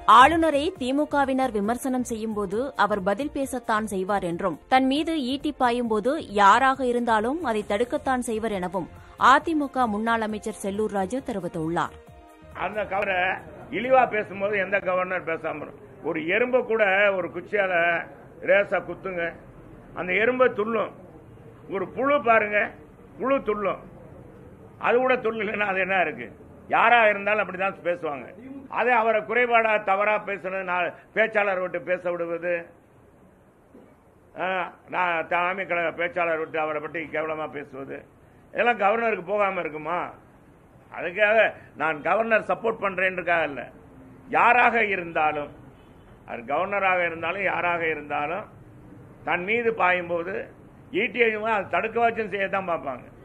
ஆளுநரை திமுகவினர் விமர்சனம் செய்யும்போது அவர் பதில் பேசத்தான் செய்வார் என்றும் தன் மீது ஈட்டி பாயும்போது யாராக இருந்தாலும் அதை தடுக்கத்தான் செய்வர் எனவும் அதிமுக முன்னாள் அமைச்சர் செல்லூர் ராஜு தெரிவித்துள்ளார் அந்த கவரை இழிவா பேசும்போது எந்த கவர்னர் பேசாம இருக்கும்? ஒரு எறும்பை கூட ஒரு குச்சியால ரேசா குத்துங்க அந்த எறும்பை துள்ளும் ஒரு புழு பாருங்க புழு துள்ளும் அது கூட துள்ளலைன்னா அது என்ன இருக்கு யாரா இருந்தாலும் அப்படிதான் பேசுவாங்க அதே அவரை குறைபாடா தவறா பேசுறது நான் பேச்சாளர் விட்டு பேச விடுவது ஆ, நான் தலைமை கழக பேச்சாளர் விட்டு அவரை பற்றி கேவலமா பேசுவது இதெல்லாம் கவர்னருக்கு போகாம இருக்குமா அதுக்காக நான் கவர்னர் சப்போர்ட் பண்றேன்றக்காக இல்ல யாராக இருந்தாலும் அது கவர்னராக இருந்தாலும் யாராக இருந்தாலும் தன் மீது பாயும்போது ஈட்டியை அதை தடுக்க வச்சும் செய்ய தான் பார்ப்பாங்க